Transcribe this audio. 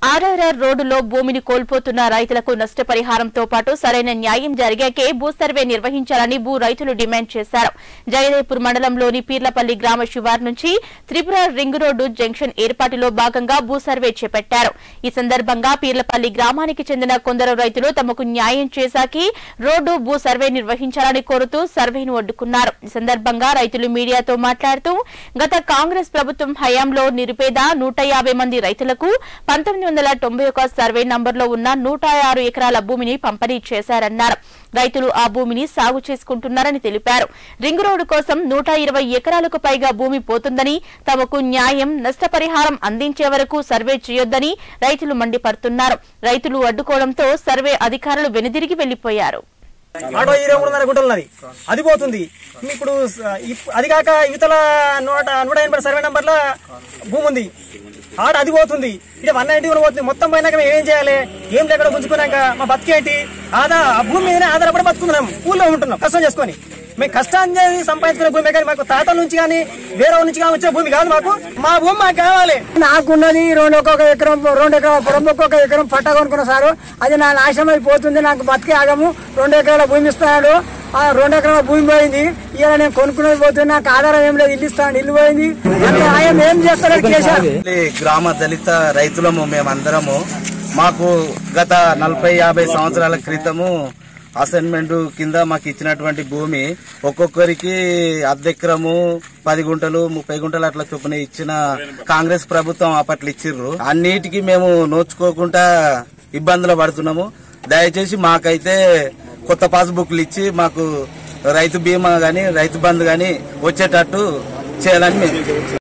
ఆర్ఆర్ఆర్ రోడ్డులో భూమిని కోల్పోతున్న రైతులకు నష్టపరిహారంతో పాటు సరైన న్యాయం జరిగాకే భూ సర్వే నిర్వహించాలని భూ రైతులు డిమాండ్ చేశారు జగదేపూర్ మండలంలోని పీర్లపల్లి గ్రామ శివారు నుంచి త్రిపుర రింగ్ రోడ్డు జంక్షన్ ఏర్పాటులో భాగంగా భూ సర్వే చేపట్టారు ఈ సందర్భంగా పీర్లపల్లి గ్రామానికి చెందిన కొందరు రైతులు తమకు న్యాయం చేశాకి రోడ్డు భూ సర్వే నిర్వహించాలని కోరుతూ సర్వేను అడ్డుకున్నారు ఈ సందర్భంగా రైతులు మీడియాతో మాట్లాడుతూ గత కాంగ్రెస్ ప్రభుత్వం హయాంలో నిరుపేద నూట యాభై మంది రైతులకు పంతొమ్మిది వందల తొంభై ఒక సర్వే నంబర్లో ఉన్న నూట ఆరు ఎకరాల భూమిని పంపిణీ చేశారన్నారు రైతులు ఆ భూమిని సాగు చేసుకుంటున్నారని తెలిపారు రింగ్ రోడ్డు కోసం నూట ఇరవై ఎకరాలకు పైగా భూమి పోతుందని తమకు న్యాయం నష్టపరిహారం అందించే వరకు సర్వే చేయొద్దని రైతులు మండిపడుతున్నారు రైతులు అడ్డుకోవడంతో సర్వే అధికారులు వెనుదిరిగి వెళ్లిపోయారు ఆటో ఇరవై మూడున్నర గుంటలు ఉన్నది అది పోతుంది ఇప్పుడు స- ఇప్- అది కాక ఇవతల నూట నూట ఎనభై సర్వే నంబర్ల భూమి ఉంది ఆడ అది పోతుంది ఇది వన్ నైన్టీ కూడా పోతుంది మొత్తం పోయినాక మేము ఏం చేయాలి ఏం లేకుండా గుంజుకున్నాక మా బతికేంటి ఆదా ఆ భూమి మీదనే ఆధారపడి బతుకున్నాం ఊళ్ళో ఉంటున్నాం కష్టం చేసుకొని మేము కష్టాన్ని సంపాదించుకునే భూమి కానీ మాకు తాతల నుంచి కానీ వేరే ఊరి నుంచి కానీ వచ్చే భూమి కాదు మాకు మా భూమి మాకు కావాలి నాకున్నది రెండు ఒక్కొక్క ఎకరం రెండు ఎకరాల పొలం ఒక్కొక్క ఎకరం పట్ట కొనుక్కున్న సారు అది నా నాశనం అయిపోతుంది నాకు బతికే ఆగము రెండు ఎకరాల భూమి ఇస్తున్నాడు ఆ రెండు ఎకరాల భూమి పోయింది ఇలా నేను కొనుక్కునేది పోతుంది నాకు ఆధారం ఏం లేదు ఇల్లు ఇస్తాను ఇల్లు పోయింది అంటే ఆయన ఏం చేస్తారో చేశారు ఈ గ్రామ దళిత రైతులము మేమందరము మాకు గత నలభై యాభై సంవత్సరాల క్రితము అసైన్మెంట్ కింద మాకు ఇచ్చినటువంటి భూమి ఒక్కొక్కరికి అర్ధెకరము పది గుంటలు ముప్పై గుంటలు అట్లా చొప్పున ఇచ్చిన కాంగ్రెస్ ప్రభుత్వం అప్పట్లో ఇచ్చిర్రు అన్నిటికీ మేము నోచుకోకుండా ఇబ్బందులు పడుతున్నాము దయచేసి మాకైతే కొత్త పాస్బుక్లు ఇచ్చి మాకు రైతు బీమా గాని రైతు బంధు గాని వచ్చేటట్టు చేయాలని మేము